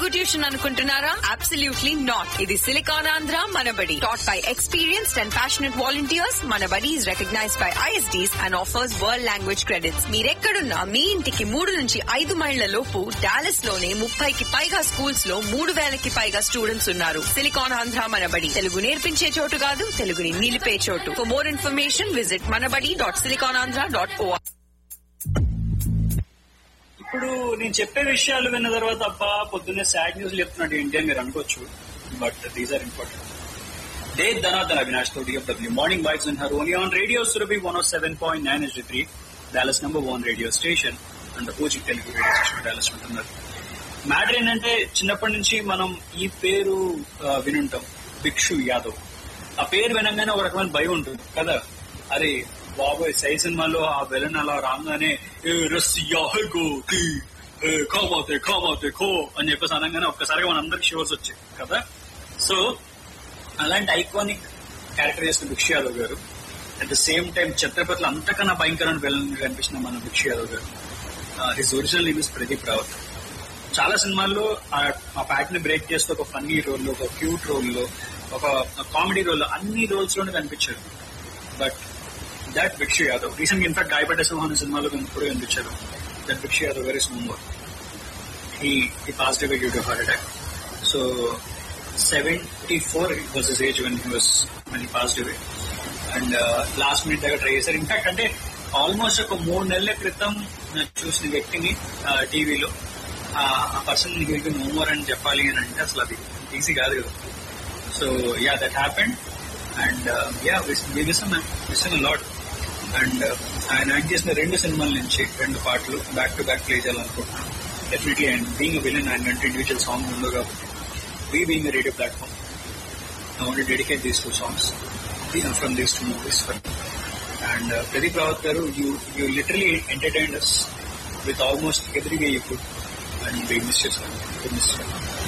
Tuition అనుకుంటున్నారా absolutely not ఇది Silicon Andhra Manabadi taught by experienced and passionate volunteers Manabadi is recognised by ISDs and offers world language credits మీరెక్కడున్నా మీ ఇంటికి మూడు నుంచి ఐదు మైళ్ల లోపు డాలస్ లోనే ముప్పైకి పైగా స్కూల్స్ లో మూడు వేలకి పైగా స్టూడెంట్స్ ఉన్నారు సిలికాన్ ఆంధ్ర మనబడి తెలుగు నేర్పించే చోటు కాదు తెలుగుని నిలిపే చోటు for more information visit Manabadi dot Silicon Andhra dot ఓ ఇప్పుడు నేను చెప్పే విషయాలు విన్న తర్వాత అబ్బా పొద్దున్నే సాడ్ న్యూస్ చెప్తున్నాడు ఏంటి అని మీరు అనుకోవచ్చు but these are important day ధనాధన అవినాష్ తో DFW morning vibes in her only on radio Surabhi one of seven point nine S three Dallas number one radio station and పూజి తెలుగు రేడియో స్టేషన్ డాలస్ ఉంటున్నారు matter ఏంటంటే చిన్నప్పటి నుంచి మనం ఈ పేరు ఆ, వినుంటాం భిక్షు యాదవ్ ఆ పేరు వినంగానే ఒక రకమైన భయం ఉంటుంది కదా అరే బాబోయ్ సై సినిమాలో ఆ విలన్ అలా రాగానే "ఏ రస్సియా హై గో కి, ఏ కామాతే కామాతే ఖో అని చెప్పేసి అనగానే ఒక్కసారిగా మన అందరికి షోస్ వచ్చాయి కదా సో అలాంటి ఐకానిక్ క్యారెక్టర్ చేసిన Bhikshu Yadav garu at the same time ఛత్రపతిలో అంతకన్నా భయంకరమైన విలన్ కనిపించిన మన Bhikshu Yadav garu his original name is Pradeep Rawat చాలా సినిమాల్లో ఆ- ఆ ప్యాట్ ని బ్రేక్ చేస్తూ ఒక ఫన్నీ రోల్ లో ఒక క్యూట్ రోల్ లో ఒక కామెడీ రోల్ లో అన్ని రోల్స్ లోనే కనిపించారు but that Bhikshu Yadav recent in fact గాయపడ్డ సింహం అనే సినిమాలో కూడా కనిపించారు దట్ భిక్షు యాదవ్ వెరీ స్మూమ్ he he passed away due to heart attack. So 74 was his age when he was when he passed away. And last minute దగ్గర ట్రై చేశారు ఇన్ఫాక్ట్ అంటే ఆల్మోస్ట్ ఒక మూడు నెలల క్రితం నేను చూసిన వ్యక్తిని టీవీలో ఆ పర్సన్ వీళ్ళకి నో మోర్ అని చెప్పాలి అని అంటే అసలు అది ఈజీ కాదు కదా so yeah that happened and yeah విసం విసం లాట్ అండ్ ఆయన యాక్ట్ చేసిన రెండు సినిమాల నుంచి రెండు పాటలు బ్యాక్ టు బ్యాక్ ప్లే చేయాలనుకుంటున్నాను definitely and being villain and అంటే ఇండివిజువల్ సాంగ్ ఉందో కాబట్టి we being radio platform I want dedicate these two songs from these two movies and Pradeep Rawat garu you you literally entertain us with almost every way you could and be miss చేసుకోండి miss